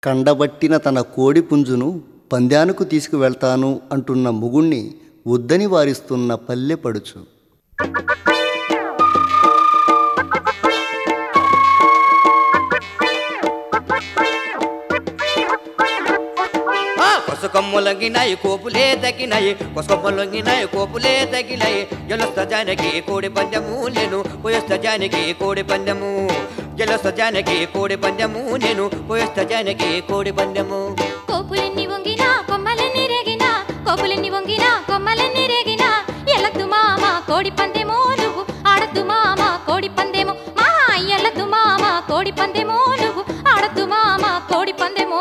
కండబట్టిన తన కోడి పుంజును పందానికి తీసుకువెళ్తాను అంటున్న ముగుణ్ణి వద్దని వారిస్తున్న పల్లెపడుచు ఆ కొసకొమ్మలొంగినాయి కోపులే తగ్గినాయి కొసకొమ్మలొంగినాయి కోపులే తగ్గినాయి గెలుస్త జానకి కోడి పందెము నేను పోయొస్త జానకి కోడి పందెము గెలుస్త జానకి కోడి పందెము నేను పోయొస్త జానకి కోడి పందెము కోపులెన్ని వంగినా కొమ్మలెన్ని రేగినా కోపులెన్ని వంగినా కొమ్మలెన్ని రేగినా ఎల్లద్దు మామ కోడి పందెమో నువ్వు ఆడద్దు మామ కోడి పందెమో మా ఎల్లద్దు మామ కోడి పందెమో నువ్వు ఆడద్దు మామ కోడి పందెమో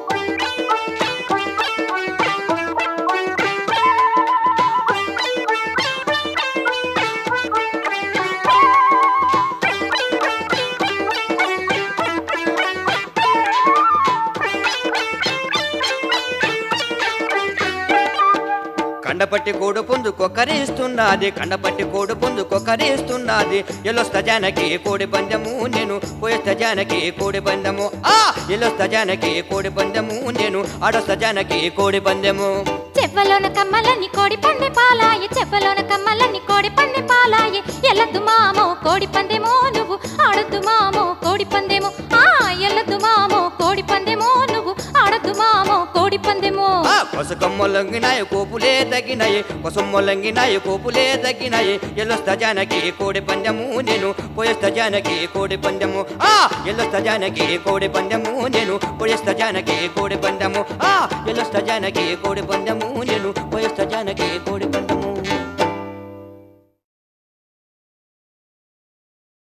కండపట్టి కోడు పుంజు కొక్కరిస్తున్నది కండపట్టి కోడు పుంజు కొక్కరిస్తున్నది ఎల్లొస్త జానకి కోడి పందెము నేను పోయొస్త జానకి కోడి పందెము ఆ ఎల్లొస్త జానకి కోడి పందెము నేను ఆడొస్త జానకి కోడి పందెము చెవ్వలోన కమ్మలని కోడి పందె పాలాయే చెవ్వలోన కమ్మలని కోడి పందె పాలాయే ఎల్లద్దు మామో కోడి పందెమో నువ్వు ఆడద్దు మామో కోడి పందెమో ఆ ఎల్లద్దు మామో కోడి పందెమో నువ్వు ఆడద్దు మామో కోడి పందెమో ఆ కొసకొమ్మలొంగినాయి కోపులే తగ్గినాయి కొసమ్మొలంగినాయి కోపులే తగ్గినాయి ఎల్లొస్త జానకి కోడి పందెము నేను పోయొస్త జానకి కోడి పందెము ఆ ఎల్లొస్త జానకి కోడి పందెము నేను పోయొస్త జానకి కోడి పందెము ఆ ఎల్లొస్త జానకి కోడి పందెము నేను పోయొస్త జానకి కోడి పందెము